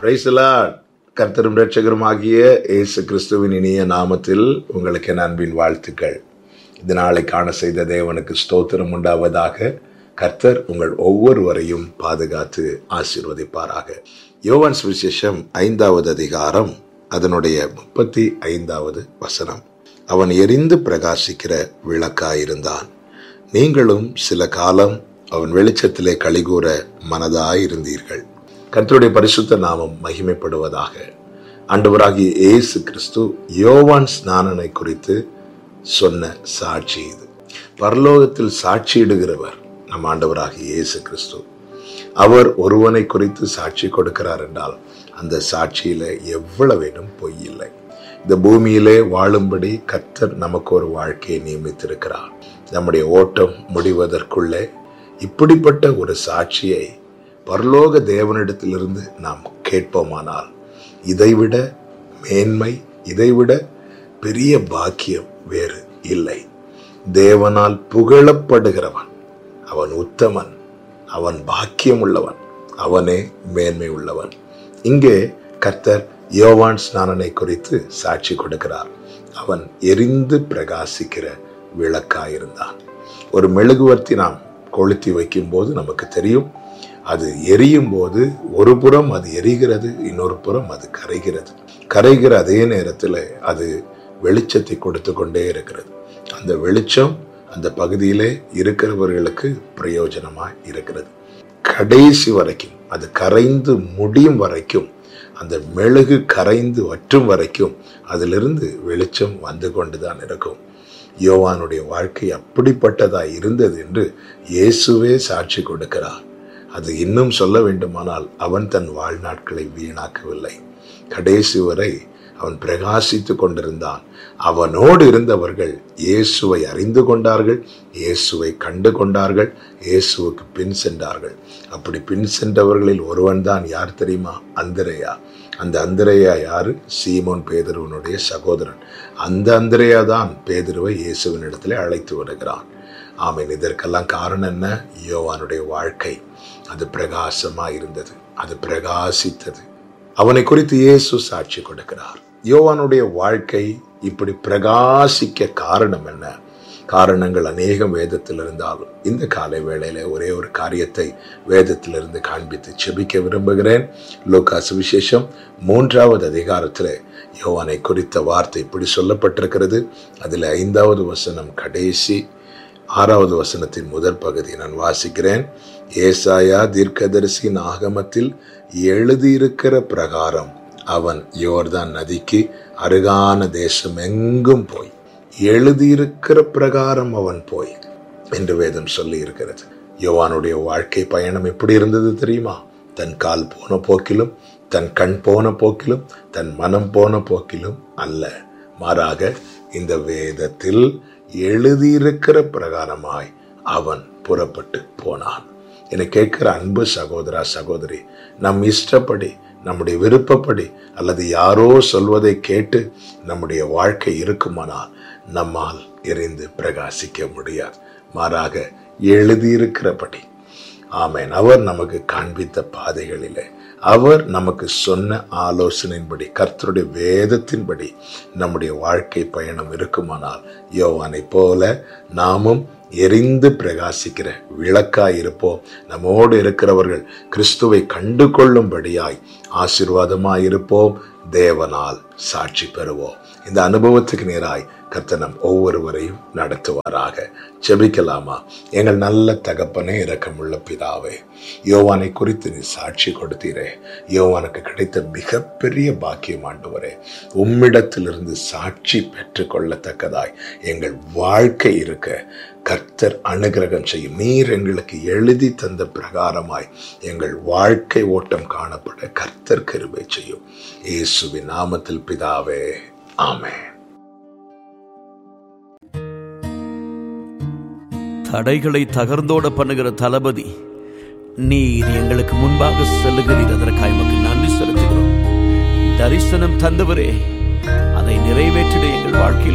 பிரைசலாட் கர்த்தரும் ரட்சகருமாகிய இயேசு கிறிஸ்துவின் இனிய நாமத்தில் உங்களுக்கு என் அன்பின் வாழ்த்துக்கள் இந்த நாளை காண செய்த தேவனுக்கு ஸ்தோத்திரம் உண்டாவதாக கர்த்தர் உங்கள் ஒவ்வொருவரையும் பாதுகாத்து ஆசீர்வதிப்பாராக யோவான் சுவிசேஷம் ஐந்தாவது அதிகாரம் அதனுடைய முப்பத்தி ஐந்தாவது வசனம் அவன் எரிந்து பிரகாசிக்கிற விளக்காயிருந்தான் நீங்களும் சில காலம் அவன் வெளிச்சத்திலே கலிகூற மனதாயிருந்தீர்கள் கர்த்தருடைய பரிசுத்த நாமம் மகிமைப்படுவதாக ஆண்டவராகிய இயேசு கிறிஸ்து யோவான் ஸ்நானனை குறித்து சொன்ன சாட்சி இது பரலோகத்தில் சாட்சியிடுகிறவர் நம் ஆண்டவராகிய இயேசு கிறிஸ்து அவர் ஒருவனை குறித்து சாட்சி கொடுக்கிறார் என்றால் அந்த சாட்சியில எவ்வளவேனும் பொய் இல்லை இந்த பூமியிலே வாழும்படி கர்த்தர் நமக்கு ஒரு வாழ்க்கையை நியமித்திருக்கிறார் நம்முடைய ஓட்டம் முடிவதற்குள்ளே இப்படிப்பட்ட ஒரு சாட்சியை பரலோக தேவனிடத்திலிருந்து நாம் கேட்போமானால் இதைவிட மேன்மை இதைவிட பெரிய பாக்கியம் வேறு இல்லை தேவனால் புகழப்படுகிறவன் அவன் உத்தமன் அவன் பாக்கியம் உள்ளவன் அவனே மேன்மை உள்ளவன் இங்கே கர்த்தர் யோவான் ஸ்நானனை குறித்து சாட்சி கொடுக்கிறார் அவன் எரிந்து பிரகாசிக்கிற விளக்காயிருந்தான் ஒரு மெழுகுவர்த்தி நாம் கொளுத்தி வைக்கும் போது நமக்கு தெரியும் அது எரியும் போது ஒரு புறம் அது எரிகிறது இன்னொரு புறம் அது கரைகிறது கரைகிற அதே நேரத்தில் அது வெளிச்சத்தை கொடுத்து கொண்டே இருக்கிறது அந்த வெளிச்சம் அந்த பகுதியிலே இருக்கிறவர்களுக்கு பிரயோஜனமாக இருக்கிறது கடைசி வரைக்கும் அது கரைந்து முடியும் வரைக்கும் அந்த மெழுகு கரைந்து வற்றும் வரைக்கும் அதிலிருந்து வெளிச்சம் வந்து கொண்டுதான் இருக்கும் யோவானுடைய வாழ்க்கை அப்படிப்பட்டதா இருந்தது என்று இயேசுவே சாட்சி கொடுக்கிறார் அது இன்னும் சொல்ல வேண்டுமானால் அவன் தன் வாழ்நாட்களை வீணாக்கவில்லை கடைசி வரை அவன் பிரகாசித்து கொண்டிருந்தான் அவனோடு இருந்தவர்கள் இயேசுவை அறிந்து கொண்டார்கள் இயேசுவை கண்டு கொண்டார்கள் இயேசுவுக்கு பின் சென்றார்கள் அப்படி பின் சென்றவர்களில் ஒருவன் தான் யார் தெரியுமா அந்திரையா அந்த அந்திரையா யாரு சீமோன் பேதுருவனுடைய சகோதரன் அந்த அந்திரையா தான் பேதுருவை இயேசுவின் இடத்துல அழைத்து வருகிறான் ஆமீன் இதற்கெல்லாம் காரணம் என்ன யோவானுடைய வாழ்க்கை அது பிரகாசமா இருந்தது அது பிரகாசித்தது அவனை குறித்து இயேசு சாட்சி கொடுக்கிறார் யோவானுடைய வாழ்க்கை இப்படி பிரகாசிக்க காரணம் என்ன காரணங்கள் அநேகம் வேதத்தில் இருந்தாலும் இந்த காலை வேளையில ஒரே ஒரு காரியத்தை வேதத்திலிருந்து காண்பித்து செபிக்க விரும்புகிறேன் லோகா சுவிசேஷம் மூன்றாவது அதிகாரத்தில் யோவானை குறித்த வார்த்தை இப்படி சொல்லப்பட்டிருக்கிறது அதில் ஐந்தாவது வசனம் கடைசி ஆறாவது வசனத்தின் முதற் பகுதி நான் வாசிக்கிறேன் ஏசாயா தீர்க்கதரிசியின் ஆகமத்தில் எழுதியிருக்கிற பிரகாரம் அவன் யோர்தான் நதிக்கு அருகான தேசம் எங்கும் போய் எழுதியிருக்கிற பிரகாரம் அவன் போய் என்று வேதம் சொல்லி இருக்கிறது யோவானுடைய வாழ்க்கை பயணம் எப்படி இருந்தது தெரியுமா தன் கால் போன போக்கிலும் தன் கண் போன போக்கிலும் தன் மனம் போன போக்கிலும் அல்ல மாறாக இந்த வேதத்தில் எழுதியிருக்கிற பிரகாரமாய் அவன் புறப்பட்டு போனான் என்னை கேட்கிற அன்பு சகோதரா சகோதரி நம் இஷ்டப்படி நம்முடைய விருப்பப்படி அல்லது யாரோ சொல்வதை கேட்டு நம்முடைய வாழ்க்கை இருக்குமானால் நம்மால் எரிந்து பிரகாசிக்க முடியாது மாறாக எழுதியிருக்கிறபடி ஆமேன் அவர் நமக்கு காண்பித்த பாதைகளிலே அவர் நமக்கு சொன்ன ஆலோசனையின்படி கர்த்தருடைய வேதத்தின்படி நம்முடைய வாழ்க்கை பயணம் இருக்குமானால் யோவானை போல நாமும் எரிந்து பிரகாசிக்கிற விளக்காய் இருப்போம் நம்மோடு இருக்கிறவர்கள் கிறிஸ்துவை கண்டு கொள்ளும்படியாய் ஆசீர்வாதமாய் இருப்போம் தேவனால் சாட்சி பெறுவோம் இந்த அனுபவத்துக்கு நேராய் கர்த்தர் நம் ஒவ்வொருவரையும் நடத்துவாராக செபிக்கலாமா எங்கள் நல்ல தகப்பனே இரக்கமுள்ள பிதாவே யோவானை குறித்து நீ சாட்சி கொடுத்தீரே யோவானுக்கு கிடைத்த மிகப்பெரிய பாக்கியம் ஆண்டவரே உம்மிடத்திலிருந்து சாட்சி பெற்றுக்கொள்ளத்தக்கதாய் எங்கள் வாழ்க்கை இருக்க கர்த்தர் அனுகிரகம் செய்யும் நீர் எங்களுக்கு எழுதி தந்த பிரகாரமாய் எங்கள் வாழ்க்கை ஓட்டம் காணப்பட கர்த்தர் கருவை செய்யும் இயேசுவின் நாமத்தில் பிதாவே ஆமென் தடைகளை தகர்ந்தோட பண்ணுகிற தளபதி நீர் எங்களுக்கு முன்பாக செல்லுகிறீர் அதற்காக உமக்கு நன்றி செலுத்துகிறோம் தரிசனம் தந்தவரே அதை நிறைவேற்றிட எங்கள் வாழ்க்கையில்